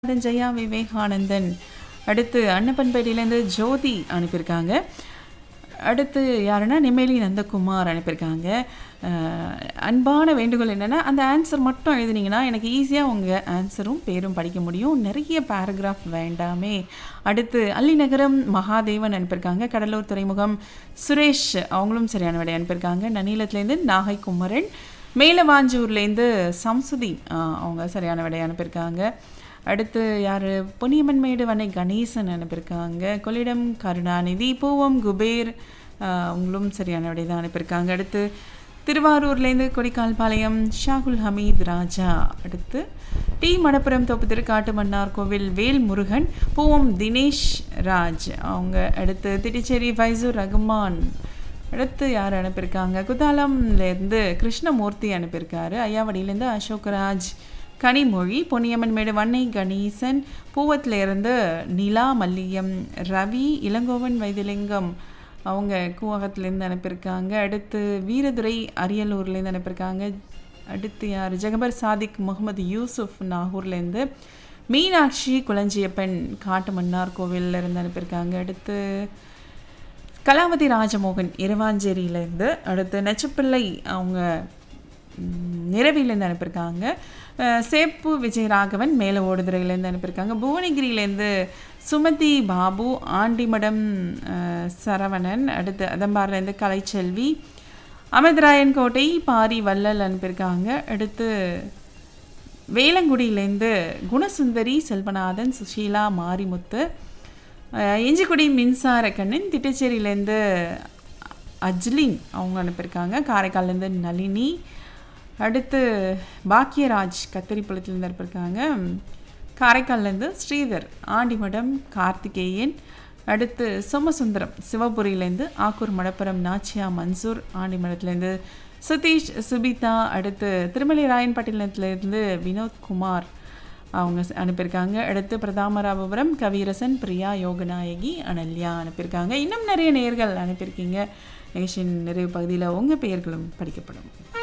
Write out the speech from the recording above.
அதன் ஜெயா விவேகானந்தன் அடுத்து அன்னப்பன்பேட்டையிலேருந்து ஜோதி அனுப்பியிருக்காங்க அடுத்து யாருன்னா நெம்மேலி நந்தகுமார் அனுப்பியிருக்காங்க அஹ், அன்பான வேண்டுகோள் என்னென்னா அந்த ஆன்சர் மட்டும் எழுதுனீங்கன்னா எனக்கு ஈஸியாக உங்கள் ஆன்சரும் பேரும் படிக்க முடியும் நிறைய பேராகிராஃப் வேண்டாமே அடுத்து அல்லிநகரம் மகாதேவன் அனுப்பியிருக்காங்க கடலூர் துறைமுகம் சுரேஷ் அவங்களும் சரியான விடை அனுப்பியிருக்காங்க நன்னிலத்துலேருந்து நாகை குமரன் மேலவாஞ்சூர்லேருந்து சம்சுதீன் அஹ், அவங்க சரியான விடை அனுப்பியிருக்காங்க அடுத்து யார் பொன்னியம்மன் மேடு வனை கணேசன் அனுப்பியிருக்காங்க கொள்ளிடம் கருணாநிதி பூவம் குபேர் ஆஹ், அவங்களும் சரியான விடை தான் அனுப்பியிருக்காங்க அடுத்து திருவாரூர்லேருந்து கொடிக்கால்பாளையம் ஷாகுல் ஹமீத் ராஜா அடுத்து டி மடப்புரம் தோப்பு திருக்காட்டு மன்னார் கோவில் வேல் முருகன் பூவம் தினேஷ் ராஜ் அவங்க அடுத்து திட்டிச்சேரி ஃபைசூர் ரகுமான் அடுத்து யார் அனுப்பியிருக்காங்க குதாலம்லேருந்து கிருஷ்ணமூர்த்தி அனுப்பியிருக்காரு ஐயாவடியிலேருந்து அசோக்ராஜ் கனிமொழி பொன்னியம்மன் மேடு வன்னை கணேசன் பூவத்திலேருந்து நிலா மல்லியம் ரவி இளங்கோவன் வைத்திலிங்கம் அவங்க கூவகத்துலேருந்து அனுப்பியிருக்காங்க அடுத்து வீரதுரை அரியலூர்லேருந்து அனுப்பியிருக்காங்க அடுத்து யார் ஜெகபர் சாதிக் முகமது யூசுஃப் நாகூர்லேருந்து மீனாட்சி குளஞ்சியப்பன் காட்டு மன்னார் கோவில்ல இருந்து அனுப்பியிருக்காங்க அடுத்து கலாவதி ராஜமோகன் இரவாஞ்சேரியிலேருந்து அடுத்து நெச்சப்பிள்ளை அவங்க ம், நிறவிலேருந்து அனுப்பியிருக்காங்க அஹ், சேப்பு விஜயராகவன் மேலே ஓடுதுறையிலேருந்து அனுப்பியிருக்காங்க புவனகிரியிலேருந்து சுமதி பாபு ஆண்டிமடம் அஹ், சரவணன் அடுத்து அதம்பார்லேருந்து கலைச்செல்வி அமிர்தராயன் கோட்டை பாரி வள்ளல் அனுப்பியிருக்காங்க அடுத்து வேலங்குடியிலேருந்து குணசுந்தரி செல்வநாதன் சுஷீலா மாரிமுத்து அஹ், இஞ்சிக்குடி மின்சார கண்ணன் திட்டச்சேரியிலேருந்து அஜ்லின் அவங்க அனுப்பியிருக்காங்க காரைக்கால்லேருந்து நளினி அடுத்து பாக்கியராஜ் கத்திரிப்பழத்துலேருந்து அனுப்பியிருக்காங்க காரைக்கால்லேருந்து ஸ்ரீதர் ஆண்டிமடம் கார்த்திகேயன் அடுத்து சோமசுந்தரம் சிவபுரியிலேருந்து ஆக்கூர் மடப்புரம் நாச்சியா மன்சூர் ஆண்டிமடத்துலேருந்து சுதீஷ் சுபிதா அடுத்து திருமலை ராயன்பட்டினத்துலேருந்து வினோத்குமார் அவங்க ஸ்- அனுப்பியிருக்காங்க அடுத்து பிரதாமராபபுரம் கவிரசன் பிரியா யோகநாயகி அனல்யா அனுப்பியிருக்காங்க இன்னும் நிறைய நேர்கள் அனுப்பியிருக்கீங்க நிகழ்ச்சியின் நிறைவு பகுதியில் உங்கள் பெயர்களும் படிக்கப்படும்